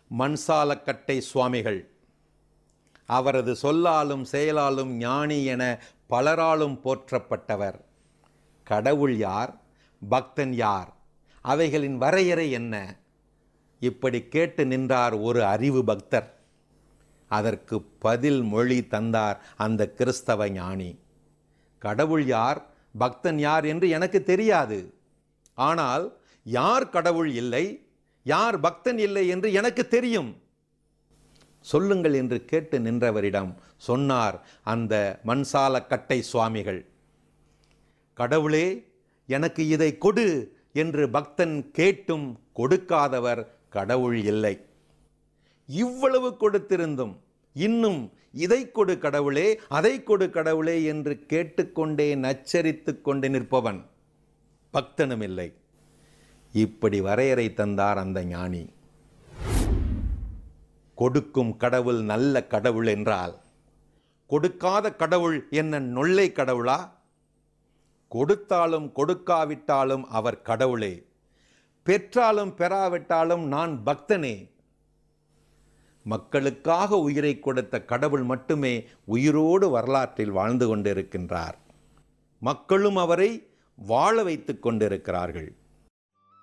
மண்சாலக்கட்டை சுவாமிகள் அவரது சொல்லாலும் செயலாலும் ஞானி என பலராலும் போற்றப்பட்டவர் கடவுள் யார் பக்தன் யார் அவைகளின் வரையறை என்ன இப்படி கேட்டு நின்றார் ஒரு அறிவு பக்தர் அதற்கு பதில் மொழி தந்தார் அந்த கிறிஸ்தவ ஞானி கடவுள் யார் பக்தன் யார் என்று எனக்கு தெரியாது ஆனால் யார் கடவுள் இல்லை யார் பக்தன் இல்லை என்று எனக்கு தெரியும் சொல்லுங்கள் என்று கேட்டு நின்றவரிடம் சொன்னார் அந்த மண்சால கட்டை சுவாமிகள் கடவுளே எனக்கு இதை கொடு என்று பக்தன் கேட்டும் கொடுக்காதவர் கடவுள் இல்லை இவ்வளவு கொடுத்திருந்தும் இன்னும் இதை கொடு கடவுளே அதை கொடு கடவுளே என்று கேட்டுக்கொண்டே நச்சரித்துக் கொண்டு நிற்பவன் பக்தனும் இல்லை இப்படி வரையறை தந்தார் அந்த ஞானி கொடுக்கும் கடவுள் நல்ல கடவுள் என்றால் கொடுக்காத கடவுள் என்ன நொல்லை கடவுளா கொடுத்தாலும் கொடுக்காவிட்டாலும் அவர் கடவுளே பெற்றாலும் பெறாவிட்டாலும் நான் பக்தனே மக்களுக்காக உயிரை கொடுத்த கடவுள் மட்டுமே உயிரோடு வரலாற்றில் வாழ்ந்து கொண்டிருக்கின்றார் மக்களும் அவரை வாழ வைத்துக் கொண்டிருக்கிறார்கள்